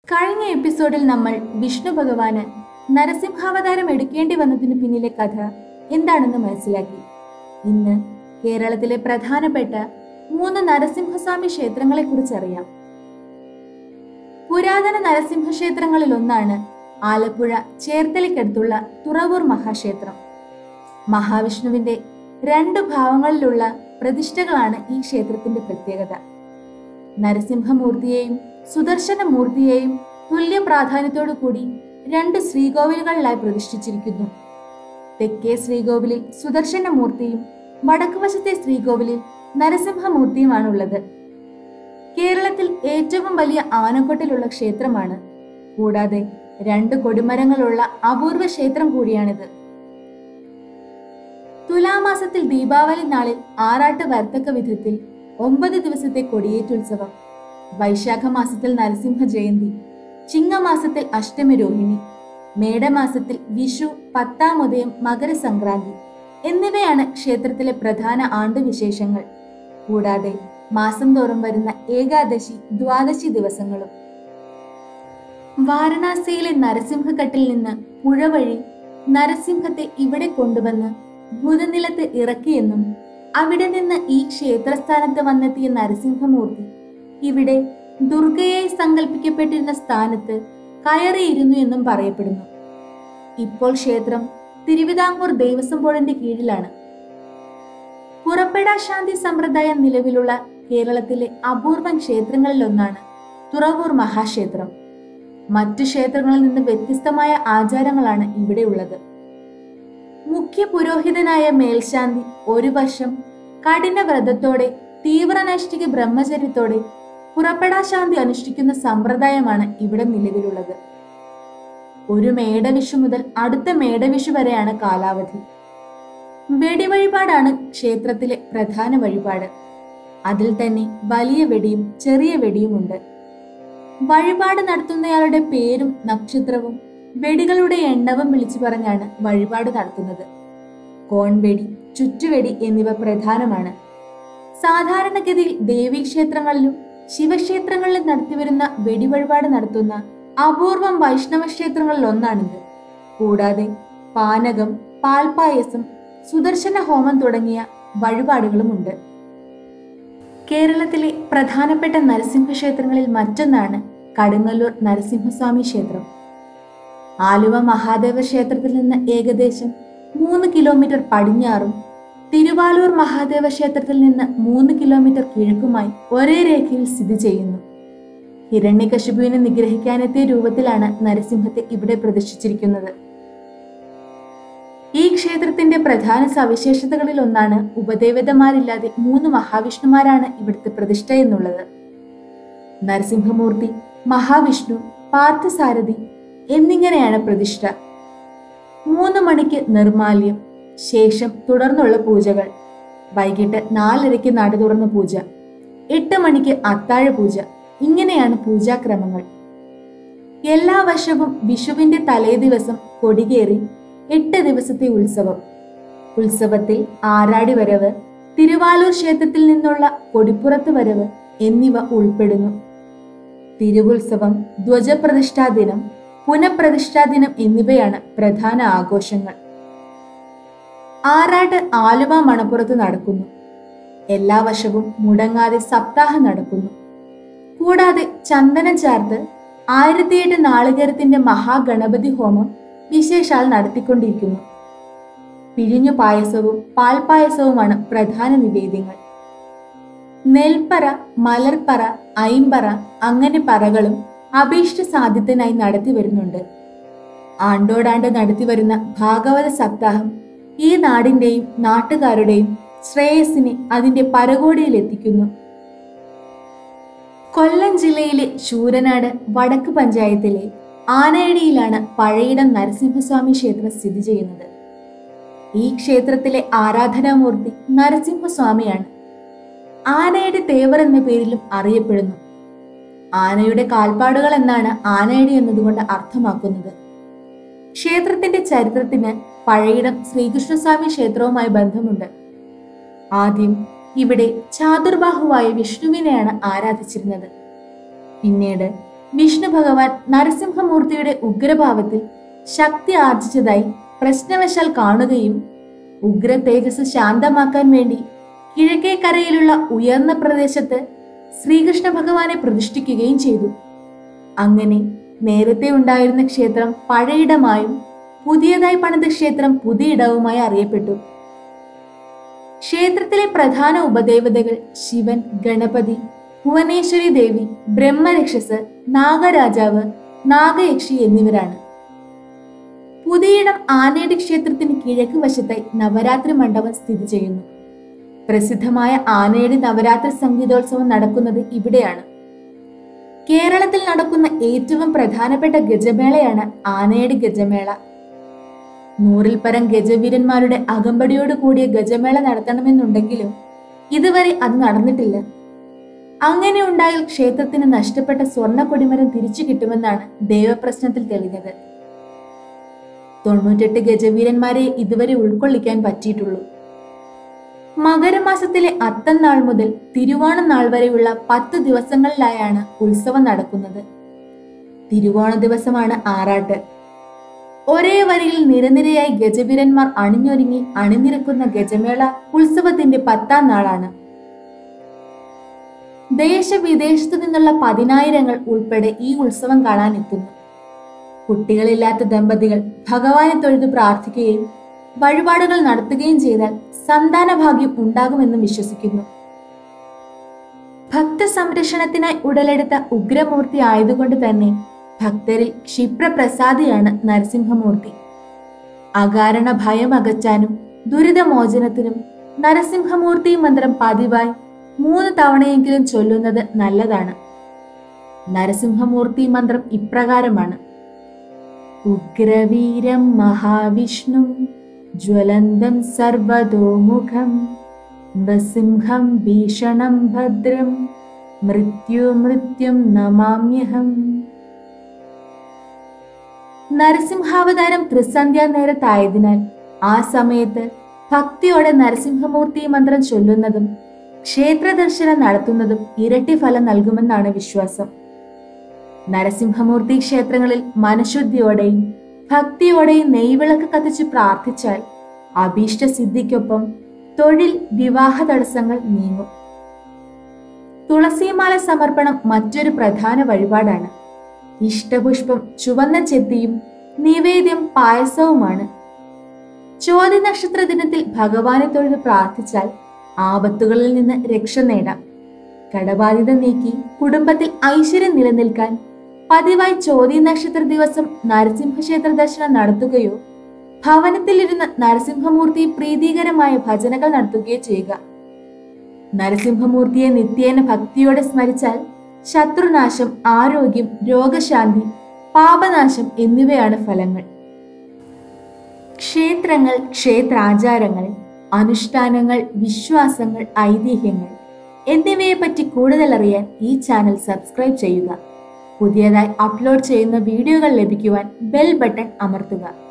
കഴിഞ്ഞ എപ്പിസോഡിൽ നമ്മൾ വിഷ്ണു ഭഗവാന് നരസിംഹാവതാരം എടുക്കേണ്ടി വന്നതിന് പിന്നിലെ കഥ എന്താണെന്ന് മനസ്സിലാക്കി ഇന്ന് കേരളത്തിലെ പ്രധാനപ്പെട്ട മൂന്ന് നരസിംഹസ്വാമി ക്ഷേത്രങ്ങളെ കുറിച്ച് അറിയാം പുരാതന നരസിംഹ ക്ഷേത്രങ്ങളിൽ ഒന്നാണ് ആലപ്പുഴ ചേർത്തലയ്ക്കടുത്തുള്ള തുറവൂർ മഹാക്ഷേത്രം മഹാവിഷ്ണുവിന്റെ രണ്ട് ഭാവങ്ങളിലുള്ള പ്രതിഷ്ഠകളാണ് ഈ ക്ഷേത്രത്തിന്റെ പ്രത്യേകത നരസിംഹമൂർത്തിയെയും സുദർശന മൂർത്തിയെയും തുല്യ പ്രാധാന്യത്തോടു കൂടി രണ്ട് ശ്രീകോവിലുകളിലായി പ്രതിഷ്ഠിച്ചിരിക്കുന്നു തെക്കേ ശ്രീകോവിലിൽ സുദർശന മൂർത്തിയും വടക്കുവശത്തെ ശ്രീകോവിലിൽ നരസിംഹമൂർത്തിയുമാണുള്ളത് കേരളത്തിൽ ഏറ്റവും വലിയ ആനക്കൊട്ടിലുള്ള ക്ഷേത്രമാണ് കൂടാതെ രണ്ട് കൊടിമരങ്ങളുള്ള അപൂർവ ക്ഷേത്രം കൂടിയാണിത് തുലാമാസത്തിൽ ദീപാവലി നാളിൽ ആറാട്ട് വരത്തക്ക വിധത്തിൽ ഒമ്പത് ദിവസത്തെ കൊടിയേറ്റുത്സവം വൈശാഖ മാസത്തിൽ നരസിംഹ ജയന്തി ചിങ്ങമാസത്തിൽ അഷ്ടമി രോഹിണി മേടമാസത്തിൽ വിഷു പത്താമുദയം മകരസംക്രാന്തി എന്നിവയാണ് ക്ഷേത്രത്തിലെ പ്രധാന ആണ്ടുവിശേഷങ്ങൾ കൂടാതെ മാസം തോറും വരുന്ന ഏകാദശി ദ്വാദശി ദിവസങ്ങളും വാരണാസിയിലെ നരസിംഹഘട്ടിൽ നിന്ന് പുഴ വഴി നരസിംഹത്തെ ഇവിടെ കൊണ്ടുവന്ന് ഭൂതനിലത്ത് ഇറക്കിയെന്നും അവിടെ നിന്ന് ഈ ക്ഷേത്രസ്ഥാനത്ത് വന്നെത്തിയ നരസിംഹമൂർത്തി ഇവിടെ ദുർഗയായി സങ്കല്പിക്കപ്പെട്ടിരുന്ന സ്ഥാനത്ത് കയറിയിരുന്നു എന്നും പറയപ്പെടുന്നു ഇപ്പോൾ ക്ഷേത്രം തിരുവിതാംകൂർ ദേവസ്വം ബോർഡിന്റെ കീഴിലാണ് പുറപ്പെടാ ശാന്തി സമ്പ്രദായം നിലവിലുള്ള കേരളത്തിലെ അപൂർവം ക്ഷേത്രങ്ങളിലൊന്നാണ് തുറവൂർ മഹാക്ഷേത്രം മറ്റു ക്ഷേത്രങ്ങളിൽ നിന്ന് വ്യത്യസ്തമായ ആചാരങ്ങളാണ് ഇവിടെയുള്ളത് മുഖ്യ പുരോഹിതനായ മേൽശാന്തി ഒരു വർഷം കഠിന വ്രതത്തോടെ തീവ്രനൈഷ്ഠിക ബ്രഹ്മചര്യത്തോടെ പുറപ്പെടാശാന്തി അനുഷ്ഠിക്കുന്ന സമ്പ്രദായമാണ് ഇവിടെ നിലവിലുള്ളത് ഒരു മേടവിഷു മുതൽ അടുത്ത മേടവിഷു വരെയാണ് കാലാവധി വെടിവഴിപാടാണ് ക്ഷേത്രത്തിലെ പ്രധാന വഴിപാട് അതിൽ തന്നെ വലിയ വെടിയും ചെറിയ വെടിയുമുണ്ട് വഴിപാട് നടത്തുന്നയാളുടെ പേരും നക്ഷത്രവും വെടികളുടെ എണ്ണവും വിളിച്ചു പറഞ്ഞാണ് വഴിപാട് നടത്തുന്നത് കോൺവെടി ചുറ്റുവെടി എന്നിവ പ്രധാനമാണ് സാധാരണഗതിയിൽ ദേവീക്ഷേത്രങ്ങളിലും ശിവക്ഷേത്രങ്ങളിലും നടത്തിവരുന്ന വെടിവഴിപാട് നടത്തുന്ന അപൂർവം വൈഷ്ണവ ക്ഷേത്രങ്ങളിൽ ഒന്നാണിത് കൂടാതെ പാനകം പാൽപായസം സുദർശന ഹോമം തുടങ്ങിയ വഴിപാടുകളുമുണ്ട് കേരളത്തിലെ പ്രധാനപ്പെട്ട നരസിംഹ ക്ഷേത്രങ്ങളിൽ മറ്റൊന്നാണ് കടുങ്ങല്ലൂർ നരസിംഹസ്വാമി ക്ഷേത്രം ആലുവ മഹാദേവ ക്ഷേത്രത്തിൽ നിന്ന് ഏകദേശം മൂന്ന് കിലോമീറ്റർ പടിഞ്ഞാറും തിരുവാലൂർ മഹാദേവ ക്ഷേത്രത്തിൽ നിന്ന് മൂന്ന് കിലോമീറ്റർ കിഴക്കുമായി ഒരേ രേഖയിൽ സ്ഥിതി ചെയ്യുന്നു ഹിരണ്യകശിപുവിനെ നിഗ്രഹിക്കാനെത്തിയ രൂപത്തിലാണ് നരസിംഹത്തെ ഇവിടെ പ്രതിഷ്ഠിച്ചിരിക്കുന്നത് ഈ ക്ഷേത്രത്തിന്റെ പ്രധാന സവിശേഷതകളിൽ ഒന്നാണ് ഉപദേവതമാരില്ലാതെ മൂന്ന് മഹാവിഷ്ണുമാരാണ് ഇവിടുത്തെ പ്രതിഷ്ഠ എന്നുള്ളത് നരസിംഹമൂർത്തി മഹാവിഷ്ണു പാർത്ഥസാരഥി എന്നിങ്ങനെയാണ് പ്രതിഷ്ഠ മൂന്ന് മണിക്ക് നിർമാല്യം ശേഷം തുടർന്നുള്ള പൂജകൾ വൈകിട്ട് നാലരയ്ക്ക് നട തുറന്ന പൂജ എട്ട് മണിക്ക് അത്താഴ പൂജ ഇങ്ങനെയാണ് പൂജാക്രമങ്ങൾ എല്ലാ വർഷവും വിഷുവിന്റെ തലേ ദിവസം കൊടികേറി എട്ട് ദിവസത്തെ ഉത്സവം ഉത്സവത്തിൽ ആറാടി വരവ് തിരുവാലൂർ ക്ഷേത്രത്തിൽ നിന്നുള്ള കൊടിപ്പുറത്ത് വരവ് എന്നിവ ഉൾപ്പെടുന്നു തിരുവുത്സവം ധ്വജപ്രതിഷ്ഠാ ദിനം പുനഃപ്രതിഷ്ഠാ ദിനം എന്നിവയാണ് പ്രധാന ആഘോഷങ്ങൾ ആറാട്ട് ആലുവ മണപ്പുറത്ത് നടക്കുന്നു എല്ലാ വർഷവും മുടങ്ങാതെ സപ്താഹം നടക്കുന്നു കൂടാതെ ചന്ദനം ചേർത്ത് ആയിരത്തിയെട്ട് നാളികേരത്തിന്റെ മഹാഗണപതി ഹോമം വിശേഷാൽ നടത്തിക്കൊണ്ടിരിക്കുന്നു പിഴിഞ്ഞു പായസവും പാൽപായസവുമാണ് പ്രധാന നിവേദ്യങ്ങൾ നെൽപ്പറ മലർപ്പറ ഐമ്പറ അങ്ങനെ പറകളും അഭീഷ്ട സാധ്യത്തിനായി നടത്തി വരുന്നുണ്ട് ആണ്ടോടാണ്ട് നടത്തി വരുന്ന ഭാഗവത സപ്താഹം ഈ നാടിന്റെയും നാട്ടുകാരുടെയും ശ്രേയസിനെ അതിന്റെ പരകോടിയിൽ എത്തിക്കുന്നു കൊല്ലം ജില്ലയിലെ ശൂരനാട് വടക്ക് പഞ്ചായത്തിലെ ആനയടിയിലാണ് പഴയിടം നരസിംഹസ്വാമി ക്ഷേത്രം സ്ഥിതി ചെയ്യുന്നത് ഈ ക്ഷേത്രത്തിലെ ആരാധനാമൂർത്തി നരസിംഹസ്വാമിയാണ് ആനയുടെ തേവർ എന്ന പേരിലും അറിയപ്പെടുന്നു ആനയുടെ കാൽപ്പാടുകൾ എന്നാണ് ആനയടി എന്നതുകൊണ്ട് അർത്ഥമാക്കുന്നത് ക്ഷേത്രത്തിന്റെ ചരിത്രത്തിന് പഴയിടം ശ്രീകൃഷ്ണസ്വാമി ക്ഷേത്രവുമായി ബന്ധമുണ്ട് ആദ്യം ഇവിടെ ചാതുർബാഹുവായ വിഷ്ണുവിനെയാണ് ആരാധിച്ചിരുന്നത് പിന്നീട് വിഷ്ണു ഭഗവാൻ നരസിംഹമൂർത്തിയുടെ ഉഗ്രഭാവത്തിൽ ശക്തി ആർജിച്ചതായി പ്രശ്നവശാൽ കാണുകയും ഉഗ്ര തേജസ് ശാന്തമാക്കാൻ വേണ്ടി കിഴക്കേക്കരയിലുള്ള ഉയർന്ന പ്രദേശത്ത് ശ്രീകൃഷ്ണ ഭഗവാനെ പ്രതിഷ്ഠിക്കുകയും ചെയ്തു അങ്ങനെ നേരത്തെ ഉണ്ടായിരുന്ന ക്ഷേത്രം പഴയിടമായും പുതിയതായി പണിത ക്ഷേത്രം പുതിയിടവുമായി അറിയപ്പെട്ടു ക്ഷേത്രത്തിലെ പ്രധാന ഉപദേവതകൾ ശിവൻ ഗണപതി ഭുവനേശ്വരി ദേവി ബ്രഹ്മരക്ഷസ് നാഗരാജാവ് നാഗയക്ഷി എന്നിവരാണ് പുതിയിടം ആനയുടെ ക്ഷേത്രത്തിന് കിഴക്ക് വശത്തായി നവരാത്രി മണ്ഡപം സ്ഥിതി ചെയ്യുന്നു പ്രസിദ്ധമായ ആനയുടെ നവരാത്രി സംഗീതോത്സവം നടക്കുന്നത് ഇവിടെയാണ് കേരളത്തിൽ നടക്കുന്ന ഏറ്റവും പ്രധാനപ്പെട്ട ഗജമേളയാണ് ആനയുടെ ഗജമേള നൂറിൽ പരം ഗജവീരന്മാരുടെ അകമ്പടിയോട് കൂടിയ ഗജമേള നടത്തണമെന്നുണ്ടെങ്കിലും ഇതുവരെ അത് നടന്നിട്ടില്ല അങ്ങനെ ഉണ്ടായാൽ ക്ഷേത്രത്തിന് നഷ്ടപ്പെട്ട സ്വർണ്ണ കൊടിമരം തിരിച്ചു കിട്ടുമെന്നാണ് ദേവപ്രശ്നത്തിൽ തെളിഞ്ഞത് തൊണ്ണൂറ്റെട്ട് ഗജവീരന്മാരെ ഇതുവരെ ഉൾക്കൊള്ളിക്കാൻ പറ്റിയിട്ടുള്ളൂ മകരമാസത്തിലെ അത്തം നാൾ മുതൽ തിരുവോണ നാൾ വരെയുള്ള പത്ത് ദിവസങ്ങളിലായാണ് ഉത്സവം നടക്കുന്നത് തിരുവോണ ദിവസമാണ് ആറാട്ട് ഒരേ വരിയിൽ നിരനിരയായി ഗജവീരന്മാർ അണിഞ്ഞൊരുങ്ങി അണിനിരക്കുന്ന ഗജമേള ഉത്സവത്തിന്റെ പത്താം നാളാണ് ദേശവിദേശത്തു നിന്നുള്ള പതിനായിരങ്ങൾ ഉൾപ്പെടെ ഈ ഉത്സവം കാണാൻ എത്തുന്നു കുട്ടികളില്ലാത്ത ദമ്പതികൾ ഭഗവാനെ തൊഴുതു പ്രാർത്ഥിക്കുകയും വഴിപാടുകൾ നടത്തുകയും ചെയ്താൽ സന്താന ഭാഗ്യം ഉണ്ടാകുമെന്നും വിശ്വസിക്കുന്നു ഭക്ത സംരക്ഷണത്തിനായി ഉടലെടുത്ത ഉഗ്രമൂർത്തി ആയതുകൊണ്ട് തന്നെ ഭക്തരിൽ ക്ഷിപ്രപ്രസാദിയാണ് നരസിംഹമൂർത്തി അകാരണ ഭയം അകറ്റാനും ദുരിതമോചനത്തിനും നരസിംഹമൂർത്തി മന്ത്രം പതിവായി മൂന്ന് തവണയെങ്കിലും ചൊല്ലുന്നത് നല്ലതാണ് നരസിംഹമൂർത്തി മന്ത്രം ഇപ്രകാരമാണ് ഉഗ്രവീരം മഹാവിഷ്ണു ജ്വലന്തം സർവതോമുഖം നൃസിംഹം ഭീഷണം ഭദ്രം മൃത്യു മൃത്യും നമാമ്യഹം നരസിംഹാവതാരം ത്രിസന്ധ്യാ നേരത്തായതിനാൽ ആ സമയത്ത് ഭക്തിയോടെ നരസിംഹമൂർത്തി മന്ത്രം ചൊല്ലുന്നതും ക്ഷേത്ര ദർശനം നടത്തുന്നതും ഇരട്ടി ഫലം നൽകുമെന്നാണ് വിശ്വാസം നരസിംഹമൂർത്തി ക്ഷേത്രങ്ങളിൽ മനഃശുദ്ധിയോടെയും ഭക്തിയോടെയും നെയ്വിളക്ക് കത്തിച്ച് പ്രാർത്ഥിച്ചാൽ അഭീഷ്ട സിദ്ധിക്കൊപ്പം തൊഴിൽ വിവാഹ തടസ്സങ്ങൾ നീങ്ങും തുളസിമാല സമർപ്പണം മറ്റൊരു പ്രധാന വഴിപാടാണ് ഇഷ്ടപുഷ്പം ചുവന്ന ചെത്തിയും നിവേദ്യം പായസവുമാണ് ചോതി നക്ഷത്ര ദിനത്തിൽ ഭഗവാനെ തൊഴുത് പ്രാർത്ഥിച്ചാൽ ആപത്തുകളിൽ നിന്ന് രക്ഷ നേടാം കടബാധ്യത നീക്കി കുടുംബത്തിൽ ഐശ്വര്യം നിലനിൽക്കാൻ പതിവായി ചോതി നക്ഷത്ര ദിവസം നരസിംഹക്ഷേത്ര ദർശനം നടത്തുകയോ ഭവനത്തിലിരുന്ന് നരസിംഹമൂർത്തി പ്രീതികരമായ ഭജനകൾ നടത്തുകയോ ചെയ്യുക നരസിംഹമൂർത്തിയെ നിത്യേന ഭക്തിയോടെ സ്മരിച്ചാൽ ശത്രുനാശം ആരോഗ്യം രോഗശാന്തി പാപനാശം എന്നിവയാണ് ഫലങ്ങൾ ക്ഷേത്രങ്ങൾ ക്ഷേത്രാചാരങ്ങൾ അനുഷ്ഠാനങ്ങൾ വിശ്വാസങ്ങൾ ഐതിഹ്യങ്ങൾ എന്നിവയെപ്പറ്റി കൂടുതൽ അറിയാൻ ഈ ചാനൽ സബ്സ്ക്രൈബ് ചെയ്യുക പുതിയതായി അപ്ലോഡ് ചെയ്യുന്ന വീഡിയോകൾ ലഭിക്കുവാൻ ബെൽ ബട്ടൺ അമർത്തുക